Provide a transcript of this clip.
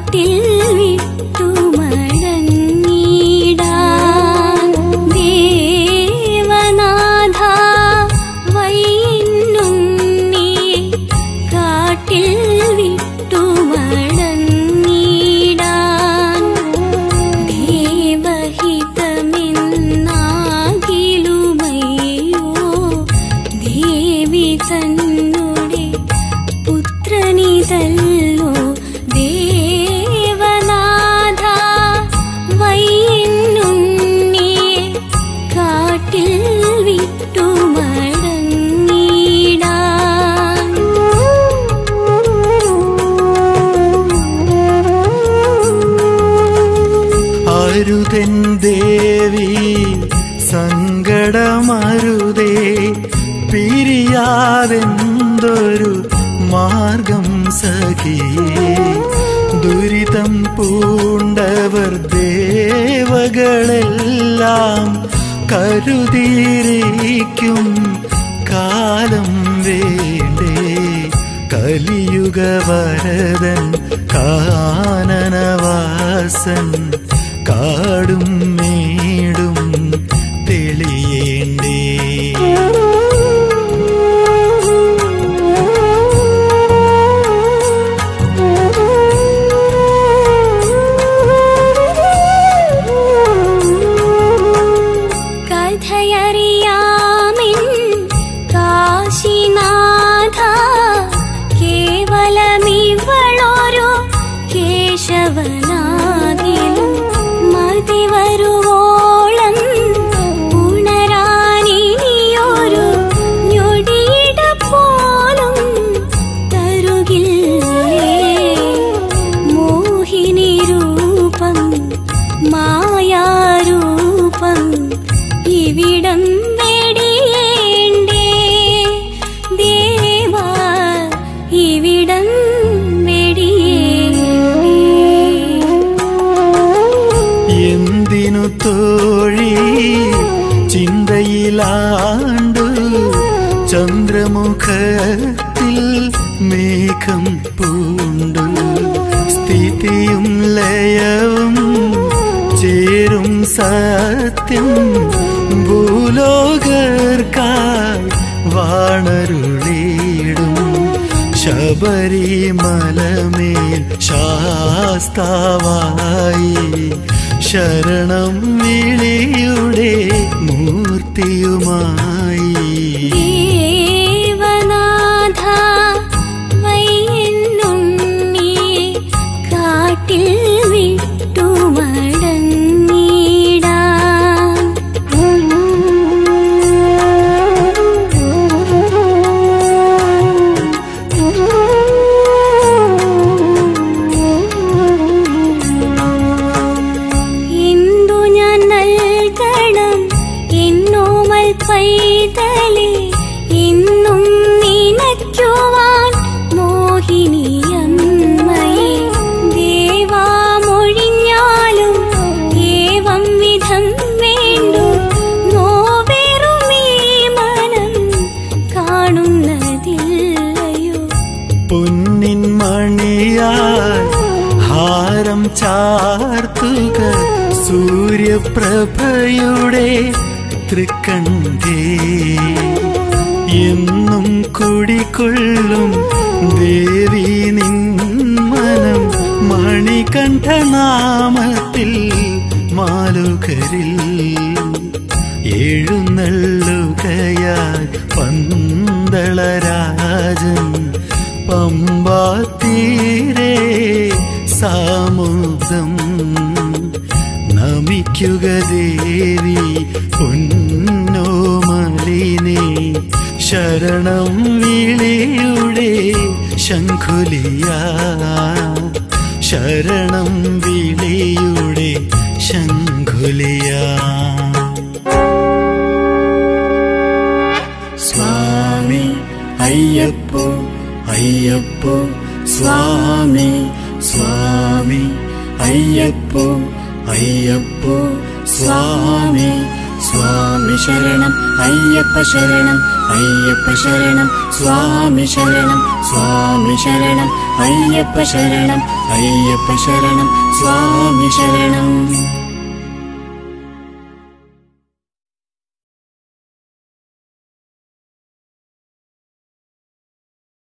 കാട്ടിൽ വിട്ടു മടങ്ങിടാൻ ദേവനാഥ വൈന്നുണ്ണിയെ കാട്ടിൽ വിട്ടു മടങ്ങിടാൻ ദേവഹിതമെന്നാകിലുമയ്യോ ദേവി തന്നുടെ പുത്രനിതല്ലോ ദേവനാഥ വൈന്നുണ്ണിയെ കാട്ടിൽ വിട്ടു മടങ്ങിടാൻ അരുതൻ ദേവി സങ്കടമരുതേ പിരിയാതെന്തൊരു മാർഗം സഖിയേ ദുരിതം പൂണ്ടവർ ദേവകളെല്ലാം കരുതിയിരിക്കും കാലം വേണ്ടേ കലിയുഗ വരദൻ കാനനവാസൻ കാടും മേടും തെളിയേണ്ടേ കഥയറിയാമിൻ കാശിനാഥ കേവലമിവളൊരു കേശവനാകിലും മതിവരുവോളം ഉണരാനിനിയൊരു ഞൊടിയിട പോലും തരുകില്ലേ മോഹിനി രൂപം മായാരൂപം ഇവിടം വെടിയേണ്ടേ ദേവാ ഇവിടം വെടിയേണ്ടേ എന്തിനു തോഴി ചിന്തയിലാണ്ടു ചന്ദ്രമുഖത്തിൽ മേഘം പൂണ്ടു സ്ഥിതിയും ലയവും ചേരും സത്യം ഭൂലോകർക്കായി വാണരുളിടും ശബരിമലമേൽ ശാസ്താവായി ശരണം വിളിയുടെ മൂർത്തിയുമായി ദേവനാഥ വൈന്നുണ്ണിയെ കാട്ടിൽ വിട്ടു എന്തു ഞാൻ നൽകണം എന്നോമൽ പൈതലേ എന്നും നിനയ്ക്കുവാൻ മോഹിനിയമ്മയെ ദേവാമൊഴിഞ്ഞാലും ഏവം വിധം വേണ്ടു നോവേറുമീ മനം കാണുന്നതില്ലയോ പൊന്നിൻ മണിയാൽ ഹാരം ചാർത്തുക സൂര്യപ്രഭയുടെ തൃക്കണ്ഠേ എന്നും കുടികൊള്ളും ദേവി നിൻ മനം മണികണ്ഠനാമത്തിൽ മാലുകരിൽ എഴുന്നള്ളുകയാൽ പന്തളരാജൻ പമ്പാത്തീരെ സാമുദം നമിക്കുക ദേവി പൊന്നോമലിനെ ശരണം വിളിയുടെ ശംഖുലിയ ശരണം വിളിയുടെ ശംഖുലിയ സ്വാമി അയ്യപ്പോ അയ്യപ്പോ സ്വാമി സ്വാമി അയ്യപ്പോ അയ്യപ്പോ സ്വാമി സ്വാമി ശരണം അയ്യപ്പ ശരണം അയ്യപ്പ ശരണം സ്വാമി ശരണം സ്വാമി ശരണം അയ്യപ്പ ശരണം അയ്യപ്പ ശരണം സ്വാമി ശരണം